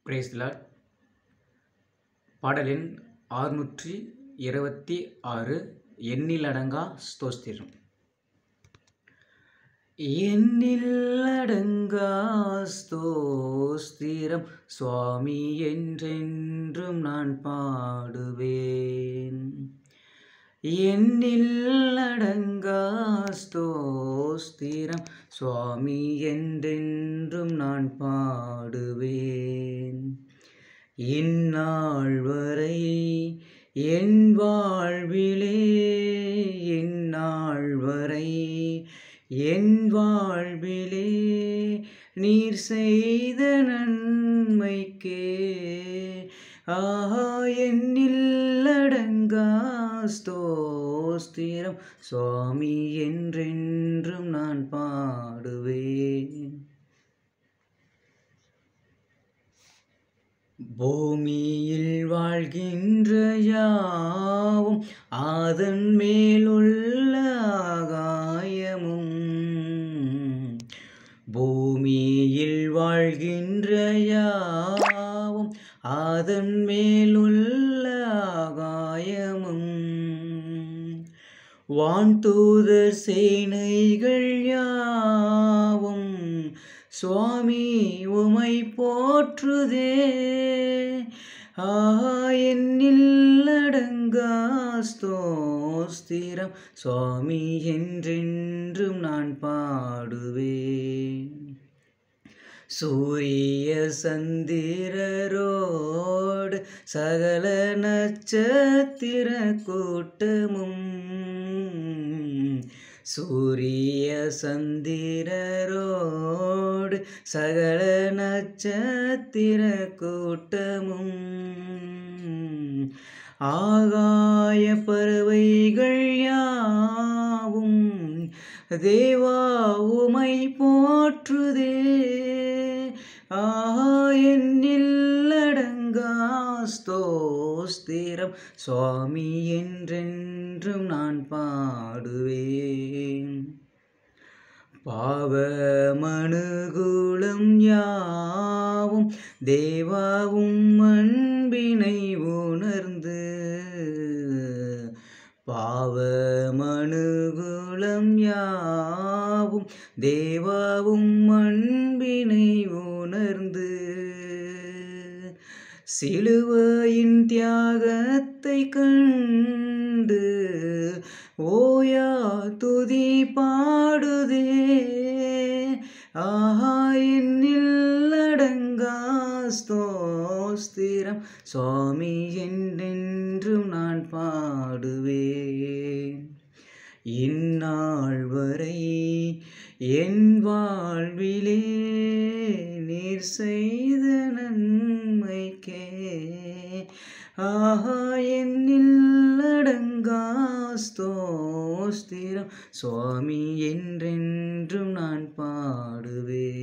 price Lord பாடலின் ஆறுநூற்றி இருபத்தி ஆறு எண்ணிலடங்கா ஸ்தோஸ்திரம் எண்ணிலடங்கா ஸ்தோஸ்திரம் சுவாமி என்றென்றும் நான் பாடுவேன் எண்ணிலடங்கா ஸ்தோஸ்திரம் சுவாமி என்றென்றும் நான் பாடுவேன் இந்நாள் வரை என் வாழ்விலே இந்நாள் வரை என் வாழ்விலே நீர் செய்த நன்மைக்கே ஆஹா என்னில்லடங்கா ஸ்தோஸ்திரம் சுவாமி என்றென்றும் நான் பாடுவேன் பூமியில் வாழ்கின்ற யாவும் அதன் மேலுள்ள ஆகாயமும் பூமியில் வாழ்கின்ற யாவும் அதன் மேலுள்ள ஆகாயமும் வான்தூதர் சேனைகள் யாவும் சுவாமி உமை போற்றுதே ஆஹா என்னில்லடங்கா ஸ்தோஸ்திரம் சுவாமி என்றென்றும் நான் பாடுவேன் சூரிய சந்திரரோடு சகல நட்சத்திர கூட்டமும் சூரிய சந்திரரோடு சகல நட்சத்திர கூட்டமும் ஆகாய பறவைகள் யாவும் தேவா உமை போற்றுதே ஆஹா என்னில்லடங்கா ஸ்தோஸ்திரம் சுவாமி என்றென்றும் நான் பாடுவேன் பாவ மனுகுலம் யாவும் தேவாவும் அன்பினை உணர்ந்து பாவ மனுகுலம் யாவும் தேவாவும் அன்பினை உணர்ந்து சிலுவையின் தியாகத்தை கண்டு ஓயா துதி பாடுதே ஆஹா என்னில்லடங்கா ஸ்தோஸ்திரம் சுவாமி என்றென்றும் நான் பாடுவேன் இந்நாள் வரை என் வாழ்விலே நீர் செய்த நன்மைக்கே ஆஹா என்னில்லடங்கா ஸ்தோஸ்திரம் சுவாமி என்றென்றும் நான் பாடுவேன்